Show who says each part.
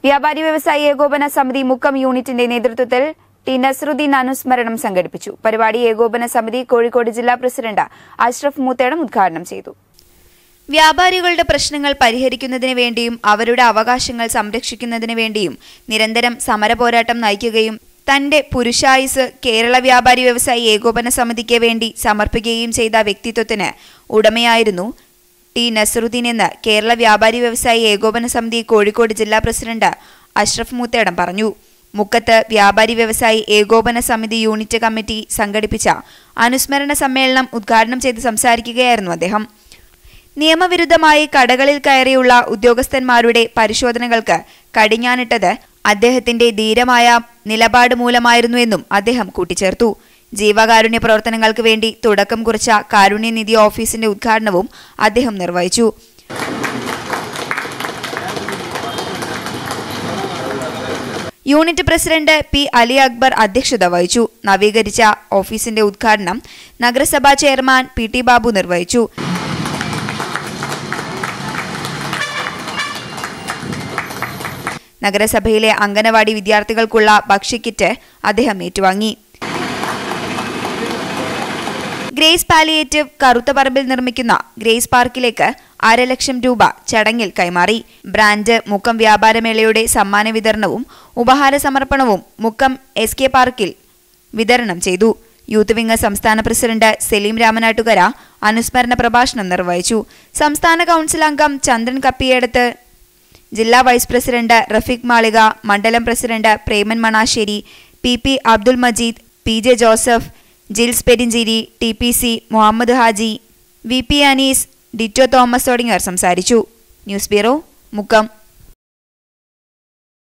Speaker 1: വ്യാപാരി വ്യവസായി ഏകോപന സമിതി മുക്കം യൂണിറ്റിന്റെ നേതൃത്വത്തിൽ ടി നസ്രുദ്ദീൻ അനുസ്മരണം സംഘടിപ്പിച്ചു പരിപാടി ഏകോപന സമിതി കോഴിക്കോട് ജില്ലാ പ്രസിഡന്റ് അഷ്റഫ് മൂത്തേടം ഉദ്ഘാടനം ചെയ്തു
Speaker 2: വ്യാപാരികളുടെ പ്രശ്നങ്ങൾ പരിഹരിക്കുന്നതിന് വേണ്ടിയും അവരുടെ അവകാശങ്ങൾ സംരക്ഷിക്കുന്നതിന് വേണ്ടിയും നിരന്തരം സമരപോരാട്ടം നയിക്കുകയും തന്റെ പുരുഷായുസ് കേരള വ്യാപാരി വ്യവസായി ഏകോപന സമിതിക്ക് വേണ്ടി സമർപ്പിക്കുകയും ചെയ്ത വ്യക്തിത്വത്തിന് ഉടമയായിരുന്നു ടി നസറുദ്ദീൻ എന്ന് കേരള വ്യാപാരി വ്യവസായി ഏകോപന സമിതി കോഴിക്കോട് ജില്ലാ പ്രസിഡന്റ് അഷ്റഫ് മൂത്തേടം പറഞ്ഞു മുക്കത്ത് വ്യാപാരി വ്യവസായി ഏകോപന സമിതി യൂണിറ്റ് കമ്മിറ്റി സംഘടിപ്പിച്ച അനുസ്മരണ സമ്മേളനം ഉദ്ഘാടനം ചെയ്ത് സംസാരിക്കുകയായിരുന്നു അദ്ദേഹം നിയമവിരുദ്ധമായി കടകളിൽ കയറിയുള്ള ഉദ്യോഗസ്ഥന്മാരുടെ പരിശോധനകൾക്ക് കടിഞ്ഞാനിട്ടത് അദ്ദേഹത്തിന്റെ ധീരമായ നിലപാട് മൂലമായിരുന്നുവെന്നും അദ്ദേഹം കൂട്ടിച്ചേർത്തു ജീവകാരുണ്യ പ്രവർത്തനങ്ങൾക്ക് വേണ്ടി തുടക്കം കുറിച്ച കാരുണ്യനിധി ഓഫീസിന്റെ ഉദ്ഘാടനവും അദ്ദേഹം നിർവഹിച്ചു unit president P Ali Akbar അധ്യക്ഷത വഹിച്ചു നവീകരിച്ച ഓഫീസിന്റെ ഉദ്ഘാടനം നഗരസഭാ ചെയർമാൻ പി ടി ബാബു നിർവഹിച്ചു നഗരസഭയിലെ അംഗനവാടി വിദ്യാർത്ഥികൾക്കുള്ള ഭക്ഷ്യക്കിറ്റ് അദ്ദേഹം ഏറ്റുവാങ്ങി ഗ്രേസ് പാലിയേറ്റീവ് കറുത്തപറമ്പിൽ നിർമ്മിക്കുന്ന ഗ്രേസ് പാർക്കിലേക്ക് അരലക്ഷം രൂപ ചടങ്ങിൽ കൈമാറി ബ്രാൻഡ് മുക്കം വ്യാപാരമേളയുടെ സമ്മാന വിതരണവും ഉപഹാര സമർപ്പണവും മുക്കം എസ് കെ പാർക്കിൽ വിതരണം ചെയ്തു യൂത്ത് വിംഗ് സംസ്ഥാന പ്രസിഡന്റ് സലീം രാമനാട്ടുകര അനുസ്മരണ പ്രഭാഷണം നിർവഹിച്ചു സംസ്ഥാന കൗൺസിൽ അംഗം ചന്ദ്രൻ കപ്പിയേടത്ത് ജില്ലാ വൈസ് പ്രസിഡന്റ് റഫീഖ് മാളിക മണ്ഡലം president Preman Manassery P P Abdul Majeed P J Joseph Jils Perincheri T P C Muhammad Haji V P Anees Ditto Thomas തുടങ്ങിയവർ സംസാരിച്ചു ന്യൂസ് ബ്യൂറോ മുക്കം